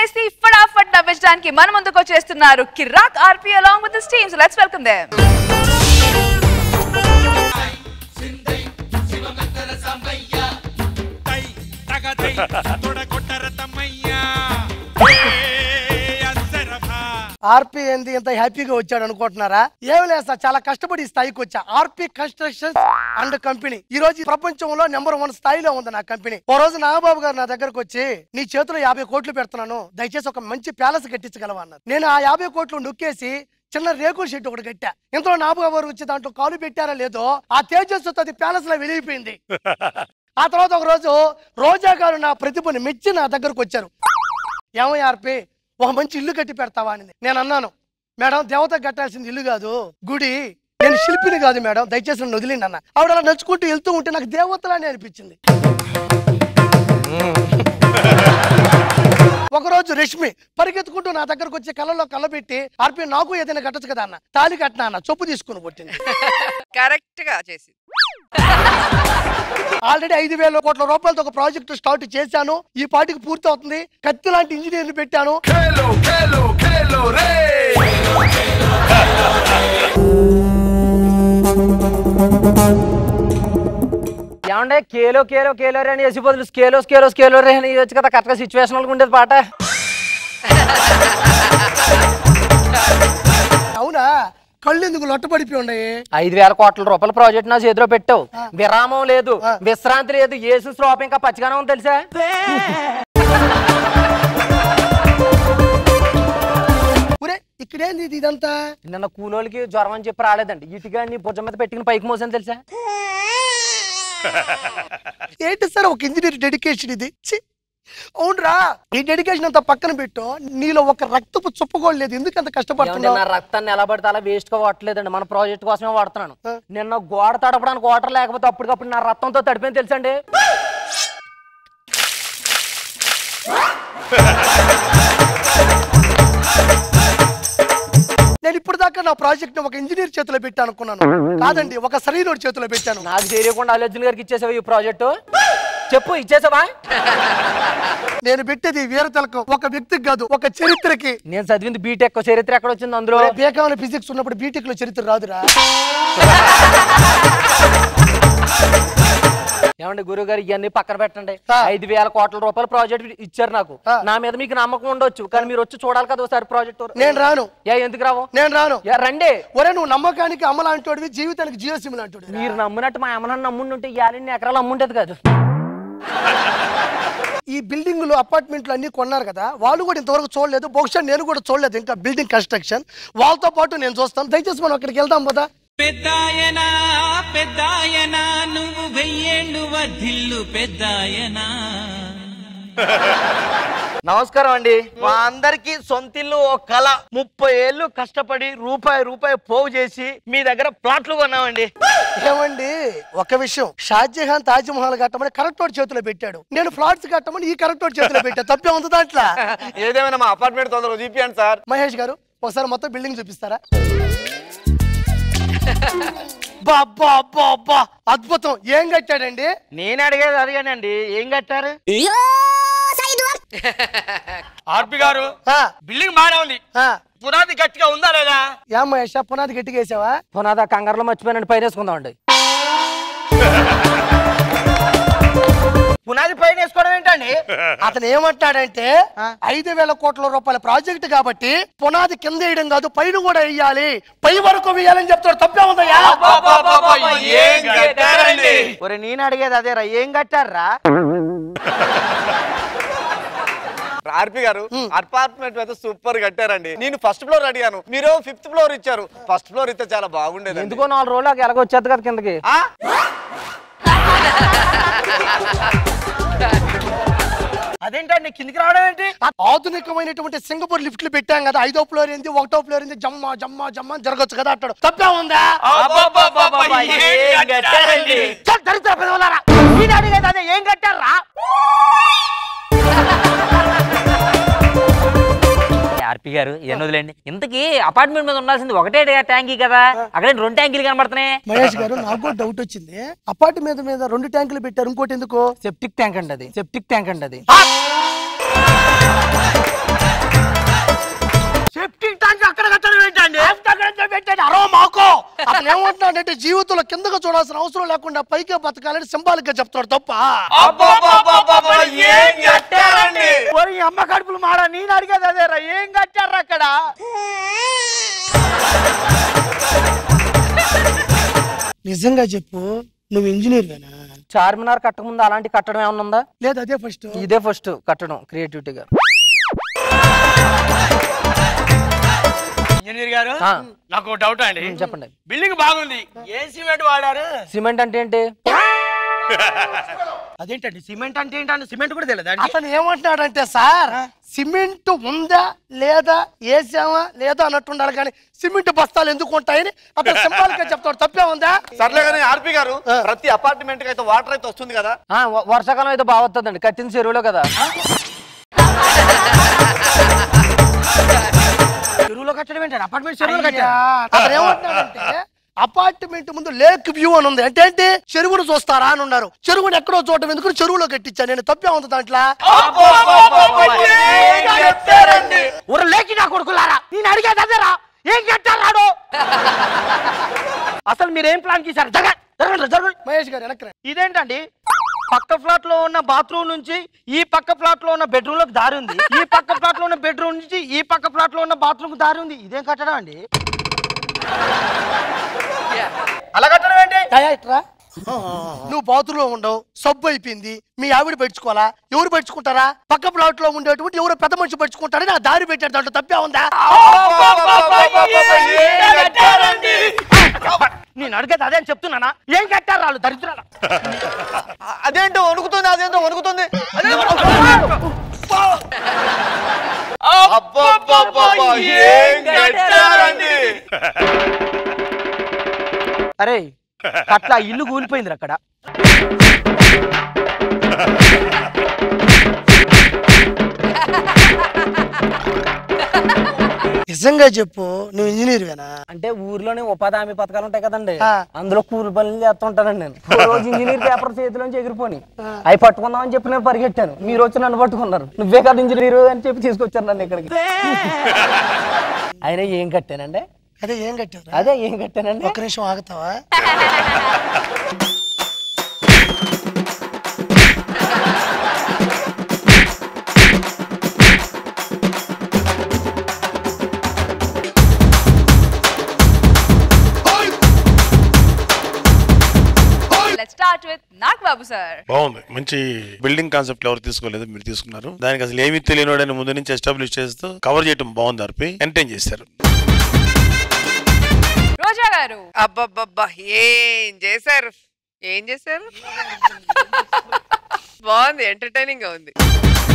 వేసి ఫటాఫట్ నవ్వించడానికి మన ముందుకు వచ్చేస్తున్నారు Kiraak RP along with this team so let's welcome them తై తగదై తొడగొట్టర తమ్మయ్యా అసరభా ఆర్పి ఏంది ఇంత హ్యాపీగా వచ్చాడు అనుకుంటున్నారా ఏం లేదు సార్ చాలా కష్టపడి ఈ స్థాయికి వచ్చా ఆర్పి కన్స్ట్రక్షన్స్ అండ్ కంపెనీ ఈ రోజు ఈ ప్రపంచంలో నెంబర్ వన్ స్థాయిలో ఉంది నా కంపెనీ ఓ రోజు నాగబాబు గారు నా దగ్గరకు వచ్చి నీ చేతిలో యాభై కోట్లు పెడుతున్నాను దయచేసి ఒక మంచి ప్యాలెస్ కట్టించగలవా అన్నారు నేను ఆ యాభై కోట్లు నొక్కేసి చిన్న రేకుల షెడ్ ఒకటి కట్టా ఇంతలో నాగబాబు గారు వచ్చి దాంట్లో కాలు పెట్టారా లేదో ఆ తేజస్సుతో అది ప్యాలెస్ లో వెలిగిపోయింది ఆ తర్వాత ఒక రోజు రోజా గారు నా ప్రతిభను మెచ్చి నా దగ్గరకు వచ్చారు ఏమయ్య ఆర్పి ఒక మంచి ఇల్లు కట్టి పెడతావా అని నేను అన్నాను మేడం దేవత కట్టాల్సింది ఇల్లు కాదు గుడి నేను శిల్పిని కాదు మేడం దయచేసి నన్ను వదిలేండి అన్న ఆవిడ అలా నడుచుకుంటూ వెళ్తూ ఉంటే నాకు దేవతలానే అనిపించింది ఒకరోజు రష్మి పరిగెత్తుకుంటూ నా దగ్గరకు వచ్చి కళ్ళలో కళ్ళ పెట్టి ఆర్పి నాకు ఏదైనా కట్టచ్చు కదా అన్న తాళి కట్టినా అన్న చొప్పు తీసుకుని పుట్టింది కరెక్ట్ గా చేసి ఆల్రెడీ ఐదు వేల కోట్ల రూపాయలతో ఒక ప్రాజెక్ట్ స్టార్ట్ చేశాను ఈ పాటికి పూర్తి అవుతుంది కత్తి లాంటి ఇంజనీర్ని పెట్టాను ఏమంటే కేలో కేలో కేలో రే అని వేసి బదులు స్కేలో స్కేలో స్కేలో రే అని వేయచ్చు కదా కరెక్ట్గా సిచ్యువేషనల్గా ఉండేది పాట అవునా కళ్ళు ఎందుకు లొట్టపడిపోయి ఉన్నాయి ఐదు వేల కోట్ల రూపాయల ప్రాజెక్ట్ నా చేతిలో పెట్టావు విరామం లేదు విశ్రాంతి లేదు ఏసు శ్రోప ఇంకా పచ్చిగానే ఉంది తెలుసా ఒరే ఇక్కడేంది ఇది ఇదంతా నిన్న కూలోళ్ళకి జ్వరం అని చెప్పి రాలేదండి ఇటుగా నీ భుజం మీద పెట్టుకుని పైకి మోసాను తెలుసా ఏంటి సార్ ఒక ఇంజనీర్ డెడికేషన్ ఇది ఛీ! అవునరా ఈ డెడికేషన్ అంతా పక్కన పెట్టు నీలో ఒక రక్తపు చుప్ప కూడా లేదు ఎందుకు అంత ఏమంటే కష్టపడుతున్నావు నా రక్తాన్ని ఎలా పడితే అలా వేస్ట్ గా వాడలేదండి మన ప్రాజెక్ట్ కోసమే వాడుతున్నాను ఆ. నిన్న గోడ తడపడానికి వాటర్ లేకపోతే అప్పటికప్పుడు నా రక్తంతో తడిపోయింది తెలుసండి నేను ఇప్పుడు దాకా నా ప్రాజెక్ట్ ఒక ఇంజనీర్ చేతిలో పెట్టాను అనుకున్నాను కాదండి ఒక శరీరుడి చేతిలో పెట్టాను నాకు తెలియకుండా అల్లర్జున్ గారికి ఇచ్చేసావా ఈ ప్రాజెక్టు చెప్పు ఇచ్చేసావా నేను పెట్టేది వీర తిలకం ఒక వ్యక్తికి కాదు ఒక చరిత్రకి నేను చదివింది బీటెక్ చరిత్ర ఎక్కడ వచ్చింది అందులో బేకాల ఫిజిక్స్ ఉన్నప్పుడు బీటెక్ లో చరిత్ర రాదురా ఏమండి గురువు గారు ఇవన్నీ పక్కన పెట్టండి ఆ. ఐదు వేల కోట్ల రూపాయల ప్రాజెక్ట్ ఇచ్చారు నాకు ఆ. నా మీద మీకు నమ్మకం ఉండొచ్చు కానీ మీరు వచ్చి చూడాలి కదా ఒకసారి ప్రాజెక్ట్ నేను రాను ఏ ఎందుకు రావు నేను రాను ఏ, రండి ఒరే నువ్వు నమ్మకానికి అమ్మ లాంటి జీవితానికి జియో సిమ్ లాంటి మీరు నమ్మినట్టు మా అమ్మ నన్ను నమ్ముంటే ఇవాళ ఇన్ని ఎకరాలు అమ్ముంటది కాదు ఈ బిల్డింగ్లు అపార్ట్మెంట్లు అన్ని కొన్నారు కదా వాళ్ళు కూడా ఇంతవరకు చూడలేదు బహుశా నేను కూడా చూడలేదు ఇంకా బిల్డింగ్ కన్స్ట్రక్షన్ వాళ్ళతో పాటు నేను చూస్తాను దయచేసి మనం అక్కడికి వెళ్దాం కదా పెద్దాయనా పెద్దాయనా నువ్వు వెయ్యేళ్ళు వర్ధిల్లు పెద్దాయనా నమస్కారం అండి మా అందరికి సొంతిల్లు ఒక కళ ముప్పై ఏళ్ళు కష్టపడి రూపాయి రూపాయి పోగు చేసి మీ దగ్గర ప్లాట్లు కొన్నామండి ఏమండి ఒక విషయం షాజహాన్ తాజ్ మహల్ కట్టమని కరెక్ట్ వాడి చేతిలో పెట్టాడు నేను ఫ్లాట్స్ కట్టమని ఈ కరెక్ట్ వాడి చేతిలో పెట్టా తప్పే ఉంది దాంట్లో ఏదేమైనా మా అపార్ట్మెంట్ తొందరగా చూపియండి సార్ మహేష్ గారు ఒకసారి మొత్తం బిల్డింగ్ చూపిస్తారా బా బా బా బా అద్భుతం ఏం కట్టాడండి నేను అడిగేది అడిగానండి ఏం కట్టారు ఆర్పి గారు ఆ, బిల్డింగ్ బాగానే ఉంది ఆ. పునాది గట్టిగా ఉందా లేదా ఏ మహేష్ పునాది గట్టిగా వేసావా పునాది ఆ కంగారులో మర్చిపోయినట్టు పైన వేసుకుందాం అండి పునాది పైన వేసుకోవడం ఏంటండి అతను ఏమంటాడంటే ఐదు వేల కోట్ల రూపాయల ప్రాజెక్ట్ కాబట్టి పునాది కింద వేయడం కాదు పైన కూడా వేయాలి పై వరకు వేయాలని చెప్తాడు తప్పే ఉందయ్యా ఏం కట్టారండి ఒరే నేను అడిగేది అదేరా ఏం కట్టారా ఆర్పి గారు అపార్ట్మెంట్ అయితే సూపర్ కట్టారండి నేను ఫస్ట్ ఫ్లోర్ అడిగాను మీరు ఫిఫ్త్ ఫ్లోర్ ఇచ్చారు ఫస్ట్ ఫ్లోర్ ఇస్తే చాలా బాగుండేది ఎందుకో నాలుగు రోజులు ఎలాగో వచ్చేది కదా కిందకి అదేంటండి కిందికి రావడం ఏంటి ఆధునికమైనటువంటి సింగపూర్ లిఫ్ట్లు పెట్టాం కదా ఐదో ఫ్లోర్ ఏంది ఒకటో ఫ్లోర్ ఏంది జమ్మ జమ్మ జమ్మ అని జరగచ్చు కదా అంటాడు తప్పే ఉందా అబ్బబ్బబ్బబ్బబ్బ, ఏం కట్టారండి చల్, దరిద్ర పెదవులారా. నేను అడిగేది అదే ఏం కట్టారా ఆర్పి గారు ఏం వదిలేండి ఇంతకీ అపార్ట్మెంట్ మీద ఉండాల్సింది ఒకటే ట్యాంకీ కదా అక్కడ రెండు ట్యాంకీలు కనబడుతున్నాయి మహేష్ గారు నాకు కూడా డౌట్ వచ్చింది అపార్ట్మెంట్ మీద మీద రెండు ట్యాంకులు పెట్టారు ఇంకోటి ఎందుకు సెప్టిక్ ట్యాంక్ అండి అది సెప్టిక్ ట్యాంక్ అండి అది అతను ఏమంటున్నాడంటే జీవితంలో కిందకు చూడాల్సిన అవసరం లేకుండా పైకే బతకాలని సింబాలిక్ గా చెప్తాడు తప్ప అబ్బబ్బబ్బబ్బబ్బ, ఏం కట్టారండి ఓరి అమ్మ కడుపులు మాడ నేను అడిగేది అదేరా ఏం కట్టారు అక్కడ నిజంగా చెప్పు నువ్వు ఇంజనీర్ వేనా చార్మినార్ కట్టకముందు అలాంటి కట్టడం ఏమన్నా ఉందా లేదు అదే ఫస్ట్ ఇదే ఫస్ట్ కట్టడం క్రియేటివిటీగా ఇంజనీర్ గారు ఆ. నాకు డౌట్ అండి చెప్పండి బిల్డింగ్ బాగుంది ఏ సిమెంట్ వాడారు సిమెంట్ అంటే ఏంటి అదేంటండి సిమెంట్ అంటే ఏంటండి సిమెంట్ కూడా తెలియదు అతను ఏమంటున్నాడంటే సార్ సిమెంట్ ఉందా లేదా వేసామా లేదా అన్నట్టు ఉండాలి కానీ సిమెంట్ బస్తాలు ఎందుకు ఉంటాయని అతను సింబాలిక్ గా చెప్తాడు తప్పే ఉందా సర్లే కానీ ఆర్పి గారు ప్రతి అపార్ట్మెంట్ కి అయితే వాటర్ అయితే వస్తుంది కదా వర్షాకాలం అయితే బాగా వస్తుందండి కట్టిన చెరువులో కదా చెరువులో కట్టడం ఏంటండి అపార్ట్మెంట్ చెరువులో అయ్యా, అతను ఏమంటున్నాడంటే అపార్ట్మెంట్ ముందు లేక్ వ్యూ అని ఉంది అంటే ఏంటి చెరువును చూస్తారా అని ఉన్నారు చెరువును ఎక్కడో చోట ఎందుకు చెరువులో కట్టించాను నేను తప్పే ఉంది దాంట్లో ఊర లేకి నా కొడుకులారా నేను అడిగేది అదేరా ఏం కట్టారాడు అసలు మీరేం ప్లాన్ చేశారు జరగండి జరగండి జరగండి మహేష్ గారు వెనక్కి రండి. ఇదేంటండి పక్క ఫ్లాట్ లో ఉన్న బాత్రూమ్ నుంచి ఈ పక్క ఫ్లాట్ లో ఉన్న బెడ్రూమ్ లోకి దారి ఉంది ఈ పక్క ఫ్లాట్ లో ఉన్న బెడ్రూమ్ నుంచి ఈ పక్క ఫ్లాట్ లో ఉన్న బాత్రూమ్ దారి ఉంది ఇదేం కట్టడం అండి అలా కట్టడం ఏంటి దయా ఇట్రా నువ్వు బాతులో ఉండవు సబ్బు అయిపోయింది మీ ఆవిడ పెట్టుకోవాలా ఎవరు పెట్టుకుంటారా పక్క ప్లాట్ లో ఉండేటువంటి ఎవరు పెద్ద మనిషి పెట్టుకుంటారని ఆ దారి పెట్టాడు దాంట్లో తప్పే ఉందా ఏం కట్టారండి నేను అడిగేది అదే అని చెప్తున్నానా ఏం కట్టారు వాళ్ళు దరిద్రాల అదేంటో వణుకుతుంది అదేంటో వణుకుతుంది అబ్బబ్బబ్బబ్బ, ఏం కట్టారండి అరే అట్లా ఇల్లు కూలిపోయింది అక్కడ నిజంగా చెప్పు నువ్వు ఇంజనీర్ వేనా అంటే ఊర్లోనే ఉపాధి హామీ పథకాలు ఉంటాయి కదండి ఆ. అందులో కూలి పనులు చేస్తుంటానండి నేను ఓ రోజు ఇంజనీర్ పేపర్ చేతిలోంచి ఎగిరిపోని అవి పట్టుకుందాం అని చెప్పి నేను పరిగెట్టాను మీరు వచ్చి నన్ను పట్టుకున్నారు నువ్వే కదా ఇంజనీర్ అని చెప్పి తీసుకొచ్చారు నన్ను ఇక్కడికి అయినా ఏం కట్టానండి అదే ఏం కట్టారు అదే ఏం కట్టానండి ఒక్క నిమిషం ఆగుతావా let's start with Nag Babu sir బాగుంది మంచి బిల్డింగ్ కాన్సెప్ట్ ఎవరు తీసుకోలేదు మీరు తీసుకున్నారు దానికి అసలు ఏమీ తెలియనోడని ముందు నుంచి ఎస్టాబ్లిష్ చేస్తూ కవర్ చేయడం బాగుంది ఆర్పి ఎంటైన్ చేశారు రోజా గారు అబ్బబ్బబ్బా ఏం చేశారు ఏం చేశారు బాగుంది ఎంటర్టైనింగ్ గా ఉంది